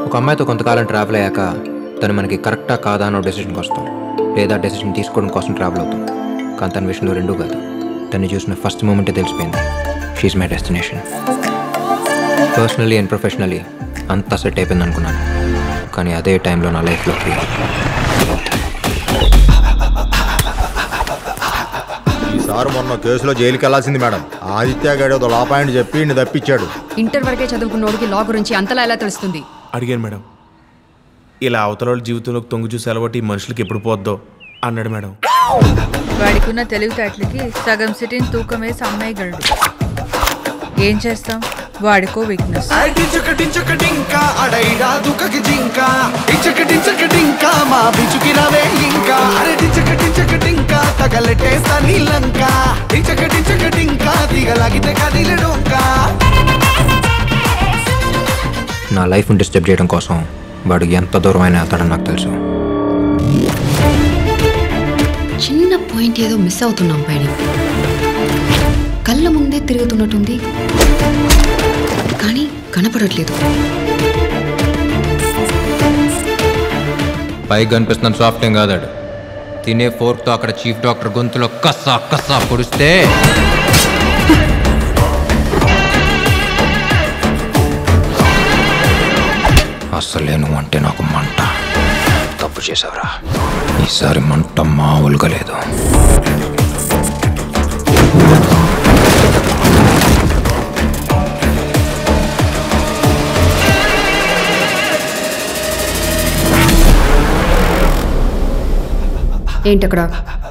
ఒక అమ్మాయితో కొంతకాలం ట్రావెల్ అయ్యాక తను మనకి కరెక్టా కాదా అన్న డెసిషన్కి వస్తాం లేదా డెసిషన్ తీసుకోవడం కోసం ట్రావెల్ అవుతాం కానీ తన విషయంలో రెండూ కాదు తన్ని చూసిన ఫస్ట్ మూమెంటే తెలిసిపోయింది she's my destination personally and professionally అంతా సెట్ అయిపోయింది అనుకున్నాను కానీ అదే టైంలో నా లైఫ్లోకి ఈసారి మొన్న కేసులో జైలుకి వెళ్లాల్సింది మేడం ఆదిత్య గడేదో లోపాయని చెప్పి ఇన్ని తప్పించాడు ఇంటర్ వరకే చదువుకున్నోడికి లా గురించి అంతలా ఎలా తెలుస్తుంది అడిగాను మేడం ఇలా అవతల వాళ్ళ జీవితంలోకి తొంగి చూసి అలవాటు ఈ మనుషులకి ఎప్పుడు పోద్దో అన్నాడు మేడం వాడికున్న తెలివితేటలకి సగం సిటీని తూకం వేసి అమ్మేయగలడు ఏం చేస్తాం వాడికో వీక్నెస్ టించకటించకటింకా అడైడా దుఃఖకి జింక ఇచ్చకటించకటింకా మా బిచుకి రవే ఇంకా అరే టించకటించకటింకా తగలెట్టేస్తా నీలంక టించకటించకటింకా దిగలాగితే కదిలడొంకా నా లైఫ్ని డిస్టర్బ్ చేయడం కోసం వాడు ఎంత దూరమైన వెళ్తాడని నాకు తెలుసు చిన్న పాయింట్ ఏదో మిస్ అవుతున్నాం పైన కళ్ళ ముందే తిరుగుతున్నట్టుంది కానీ కనపడట్లేదు పైకి కనిపిస్తున్న సాఫ్ట్ ఏం కాదాడు తినే ఫోర్క్తో అక్కడ చీఫ్ డాక్టర్ గొంతులో కస్సా కస్సా పొడిస్తే అసలే నువ్వు అంటే నాకు మంట తప్పు చేసావురా ఈసారి మంట మామూలుగా లేదు ఏంటక్కడ